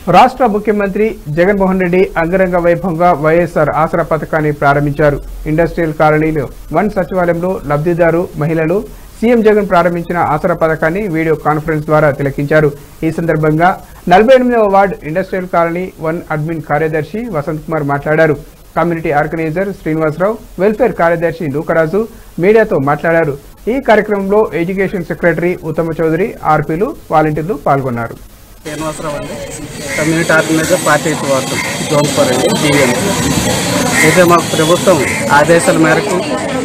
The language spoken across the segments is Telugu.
రాష్ట్ర ముఖ్యమంత్రి జగన్మోహన్ రెడ్డి అంగరంగ వైభవంగా వైఎస్ఆర్ ఆసరా పథకాన్ని ప్రారంభించారు ఇండస్ట్రియల్ కాలనీలో వన్ సచివాలయంలో లబ్ధిదారు మహిళలు సీఎం జగన్ ప్రారంభించిన ఆసరా పథకాన్ని వీడియో కాన్ఫరెన్స్ ద్వారా తిలకించారు ఈ సందర్భంగా నలభై ఎనిమిదవ ward industrial colony one admin కార్యదర్శి వసంత్ కుమార్ మాట్లాడారు కమ్యూనిటీ ఆర్గనైజర్ శ్రీనివాసరావు వెల్ఫేర్ కార్యదర్శి నూకరాజు మీడియాతో మాట్లాడారు ఈ కార్యక్రమంలో ఎడ్యుకేషన్ సెక్రటరీ ఉత్తమ చౌదరి ఆర్పీలు వాలంటీర్లు పాల్గొన్నారు శ్రీనివాసరావు అండి community organiser party eighth ward zone four అండి జీవీఎం అయితే మాకు ప్రభుత్వం ఆదేశాల మేరకు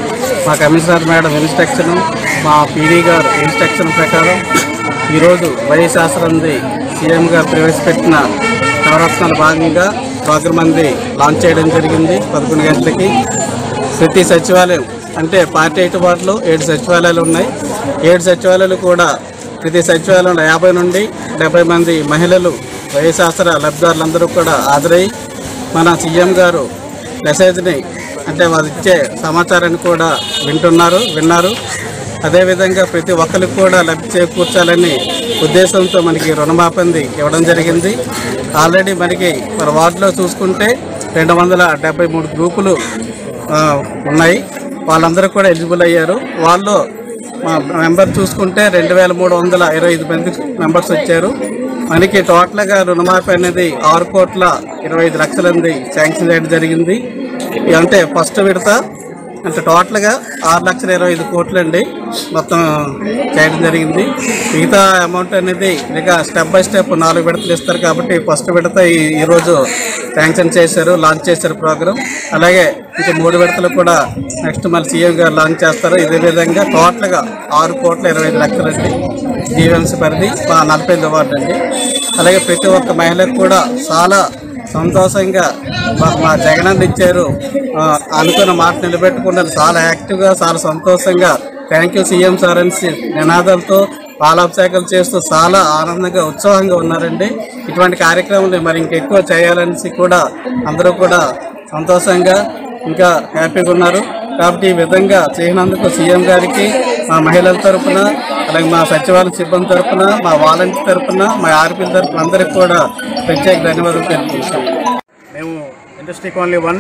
మా కమిషనర్ మేడం ఇన్స్ట్రక్షన్ మా పీడీ గారు ఇన్స్ట్రక్షన్ ప్రకారం ఈరోజు వైఎస్ ఆశ్రమంది సీఎం గారు ప్రవేశపెట్టిన నవరత్నాల భాగంగా ప్రోగ్రామ్ అంది లాంచ్ చేయడం జరిగింది పదకొండు గంటలకి ప్రతి సచివాలయం అంటే పార్టీ ఎయిట్ వార్డులో ఏడు సచివాలయాలు ఉన్నాయి ఏడు సచివాలయాలు కూడా ప్రతి సచివాలయంలో యాభై నుండి డెబ్బై మంది మహిళలు వయశాస్త్ర లబ్ధిదారులందరూ కూడా హాజరై మన సీఎం గారు మెసేజ్ని అంటే వారు ఇచ్చే సమాచారాన్ని కూడా వింటున్నారు విన్నారు అదేవిధంగా ప్రతి ఒక్కరికి కూడా లబ్ధి చేకూర్చాలని ఉద్దేశంతో మనకి రుణమాపంది ఇవ్వడం జరిగింది ఆల్రెడీ మనకి మన వార్డులో చూసుకుంటే రెండు వందల డెబ్బై మూడు గ్రూపులు ఆ, ఉన్నాయి వాళ్ళందరూ కూడా ఎలిజిబుల్ అయ్యారు వాళ్ళు మా మెంబర్ చూసుకుంటే రెండు వేల మూడు వందల ఇరవై ఐదు మంది మెంబర్స్ వచ్చారు మనకి టోటల్గా రుణమాఫీ అనేది ఆరు కోట్ల ఇరవై ఐదు లక్షలంది శాంక్షన్ చేయడం జరిగింది ఇది అంటే ఫస్ట్ విడత అంటే టోటల్గా ఆరు లక్షల ఇరవై ఐదు కోట్లు అండి మొత్తం చేయడం జరిగింది మిగతా అమౌంట్ అనేది ఇక స్టెప్ బై స్టెప్ నాలుగు విడతలు ఇస్తారు కాబట్టి ఫస్ట్ విడత ఈ ఈరోజు శాంక్షన్ చేశారు లాంచ్ చేశారు ప్రోగ్రామ్ అలాగే ఇంకా మూడు విడతలు కూడా నెక్స్ట్ మళ్ళీ సీఎం గారు లాంచ్ చేస్తారు ఇదే విధంగా టోటల్గా ఆరు కోట్ల ఇరవై ఐదు లక్షలు అండి జీవెన్స్ పరిధి మా నలభై ఐదు వార్డు అండి అలాగే ప్రతి ఒక్క మహిళకు కూడా చాలా సంతోషంగా మాకు మా జగనన్న ఇచ్చారు ఆ, అనుకున్న మాట నిలబెట్టుకున్నారు చాలా యాక్టివ్గా చాలా సంతోషంగా థ్యాంక్ యూ సీఎం సార్ అని నినాదాలతో పాలాభిషేకాలు చేస్తూ చాలా ఆనందంగా ఉత్సాహంగా ఉన్నారండి ఇటువంటి కార్యక్రమాలు మరి ఇంకెక్కువ చేయాలనేసి కూడా అందరూ కూడా సంతోషంగా ఇంకా హ్యాపీగా ఉన్నారు కాబట్టి ఈ విధంగా చేయనందుకు సీఎం గారికి మా మహిళల తరపున అలాగే మా సచివాలయ సిబ్బంది తరపున మా వాలంటీర్ తరపున మా ఆర్పీల తరపున అందరికి కూడా ప్రత్యేక ధన్యవాదాలు తెలుపుతున్నాం మేము ఇండస్ట్రీ కాలనీ వన్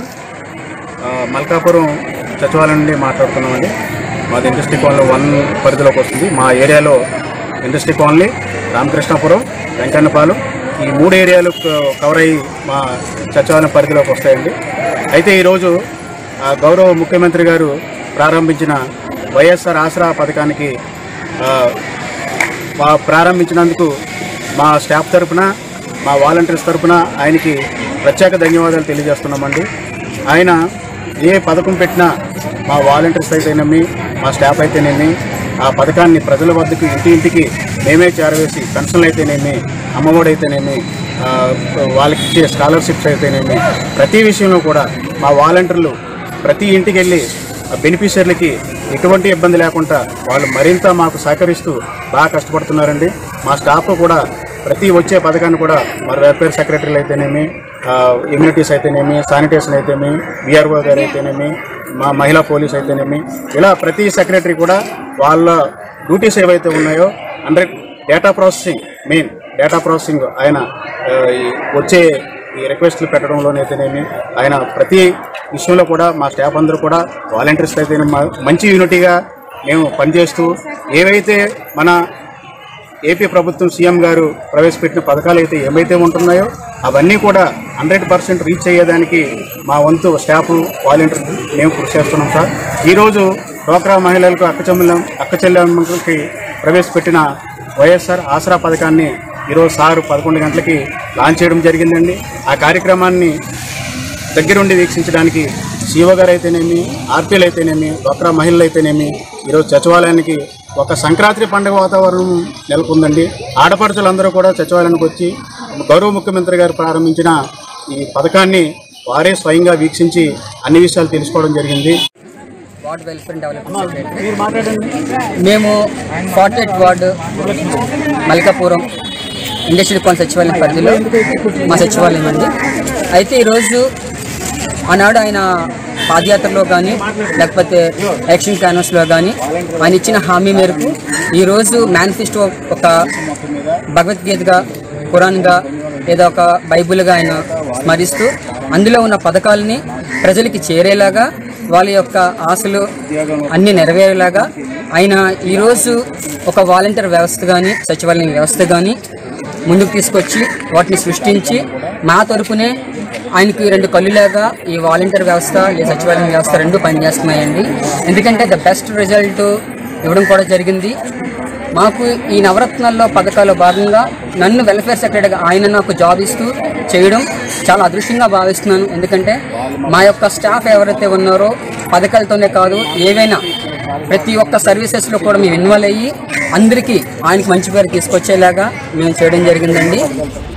ఆ, మల్కాపురం సచివాలయం నుండి మాట్లాడుతున్నామండి మాది ఇండస్ట్రీ కాలనీ వన్ పరిధిలోకి వస్తుంది మా ఏరియాలో ఇండస్ట్రీ కాలనీ రామకృష్ణాపురం వెంకన్నపాలెం ఈ మూడు ఏరియాలు క- కవర్ అయ్యి మా సచివాలయం పరిధిలోకి వస్తాయండి అయితే ఈరోజు ఆ, గౌరవ ముఖ్యమంత్రి గారు ప్రారంభించిన వైఎస్ఆర్ ఆసరా పథకానికి ఆ, మా ప్రారంభించినందుకు మా స్టాఫ్ తరపున మా వాలంటీర్స్ తరపున ఆయనకి ప్రత్యేక ధన్యవాదాలు తెలియజేస్తున్నామండి ఆయన ఏ పథకం పెట్టినా మా వాలంటీర్స్ అయితేనేమి మా స్టాఫ్ అయితేనేమి ఆ పథకాన్ని ప్రజల వద్దకు ఇంటి ఇంటికి మేమే చేరవేసి పెన్షన్లు అయితేనేమి అమ్మఒడి అయితేనేమి ఆ, వాళ్ళకి ఇచ్చే స్కాలర్షిప్స్ అయితేనేమి ప్రతి విషయంలో కూడా మా వాలంటీర్లు ప్రతి ఇంటికి వెళ్ళి బెనిఫిషియర్లకి ఎటువంటి ఇబ్బంది లేకుండా వాళ్ళు మరింత మాకు సహకరిస్తూ బాగా కష్టపడుతున్నారండి మా స్టాఫ్ కూడా ప్రతి వచ్చే పథకాన్ని కూడా మరి వెల్ఫేర్ సెక్రటరీలు అయితేనేమి ఇమ్యూనిటీస్ అయితేనేమి శానిటేషన్ అయితేనేమి విఆర్ఓ గారు అయితేనేమి మా మహిళా పోలీస్ అయితేనేమి ఇలా ప్రతి సెక్రటరీ కూడా వాళ్ళ డ్యూటీస్ ఏవైతే ఉన్నాయో hundred data processing main data processing ఆయన ఆ, ఈ వచ్చే ఈ రిక్వెస్ట్లు పెట్టడంలోనైతేనేమి ఆయన ప్రతి విషయంలో కూడా మా స్టాఫ్ అందరూ కూడా వాలంటీర్స్ అయితే మంచి యూనిటీగా మేము పనిచేస్తూ ఏవైతే మన ఏపీ ప్రభుత్వం సీఎం గారు ప్రవేశపెట్టిన పథకాలు అయితే ఏమైతే ఉంటున్నాయో అవన్నీ కూడా హండ్రెడ్ పర్సెంట్ రీచ్ అయ్యేదానికి మా వంతు స్టాఫ్ వాలంటీర్ మేము కృషి చేస్తున్నాం సార్ ఈరోజు డోక్రా మహిళలకు అక్కచెల్లెం అక్కచెల్లెమ్మకి ప్రవేశపెట్టిన వైఎస్ఆర్ ఆసరా పథకాన్ని ఈరోజు సారు పదకొండు గంటలకి లాంచ్ చేయడం జరిగిందండి ఆ కార్యక్రమాన్ని దగ్గరుండి వీక్షించడానికి సీఓ గారు అయితేనేమి ఆర్పీలు అయితేనేమి డ్వాక్రా మహిళలు అయితేనేమి ఈరోజు సచివాలయానికి ఒక సంక్రాంతి పండుగ వాతావరణం నెలకొందండి ఆడపడుచులందరూ కూడా సచివాలయానికి వచ్చి గౌరవ ముఖ్యమంత్రి గారు ప్రారంభించిన ఈ పథకాన్ని వారే స్వయంగా వీక్షించి అన్ని విషయాలు తెలుసుకోవడం జరిగింది వార్డ్ వెల్ఫేర్ డెవలప్మెంట్ సెక్రటరీ మేము ఫార్టెట్ వార్డు మల్కాపురం ఇండస్ట్రియల్ కాన్ సచివాలయం పరిధిలో మా సచివాలయం అండి అయితే ఈరోజు ఆనాడు ఆయన పాదయాత్రలో కానీ లేకపోతే యాక్షన్ క్యాన్వస్లో కానీ ఆయన ఇచ్చిన హామీ మేరకు ఈరోజు మేనిఫెస్టో ఒక భగవద్గీతగా ఖురాన్గా ఏదో ఒక బైబిల్గా ఆయన స్మరిస్తూ అందులో ఉన్న పథకాలని ప్రజలకి చేరేలాగా వాళ్ళ యొక్క ఆశలు అన్ని నెరవేరేలాగా ఆయన ఈరోజు ఒక వాలంటీర్ వ్యవస్థ కానీ సచివాలయం వ్యవస్థ కానీ ముందుకు తీసుకొచ్చి వాటిని సృష్టించి మా తరపునే ఆయనకి రెండు కళ్ళులాగా ఈ వాలంటీర్ వ్యవస్థ ఈ సచివాలయం వ్యవస్థ రెండు పనిచేస్తున్నాయండి ఎందుకంటే ద బెస్ట్ రిజల్ట్ ఇవ్వడం కూడా జరిగింది మాకు ఈ నవరత్నాల్లో పథకాల్లో భాగంగా నన్ను వెల్ఫేర్ సెక్రటరీగా ఆయన నాకు జాబ్ ఇస్తూ చేయడం చాలా అదృష్టంగా భావిస్తున్నాను ఎందుకంటే మా యొక్క స్టాఫ్ ఎవరైతే ఉన్నారో పథకాలతోనే కాదు ఏవైనా ప్రతి ఒక్క సర్వీసెస్లో కూడా మేము ఇన్వాల్వ్ అయ్యి అందరికీ ఆయనకి మంచి పేరు తీసుకొచ్చేలాగా మేము చేయడం జరిగిందండి